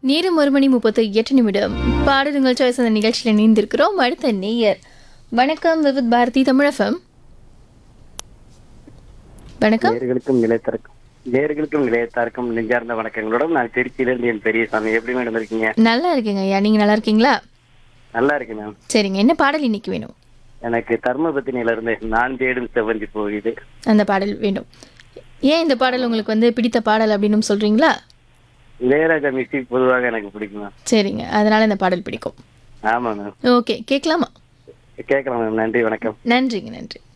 நேரம் ஒரு மணி முப்பத்து எட்டு நிமிடம் பாடலுங்கள் சாய்ஸ் அந்த நிகழ்ச்சியில் இணைந்திருக்கிறோம் அடுத்த நேயர் வணக்கம் விவித் பாரதி தமிழகம் வணக்கம் நேர்களுக்கும் நிலையத்திற்கும் நேர்களுக்கும் நிலையத்தாருக்கும் நெஞ்சார்ந்த வணக்கங்களுடன் நான் திருச்சியிலிருந்து என் பெரியசாமி எப்படி மேடம் இருக்கீங்க நல்லா இருக்கேங்க ஐயா நீங்க நல்லா இருக்கீங்களா நல்லா இருக்கு மேம் சரிங்க என்ன பாடல் இன்னைக்கு வேணும் எனக்கு தர்மபத்தினில இருந்து நான் தேடும் செவ்வந்தி போகுது அந்த பாடல் வேண்டும் ஏன் இந்த பாடல் உங்களுக்கு வந்து பிடித்த பாடல் அப்படின்னு சொல்றீங்களா இளையராஜா மியூசிக் பொதுவாக எனக்கு பிடிக்கும் மேம் சரிங்க அதனால இந்த பாடல் பிடிக்கும் ஆமா மேம் ஓகே கேட்கலாமா கேட்கலாம் மேம் நன்றி வணக்கம் நன்றிங்க நன்றி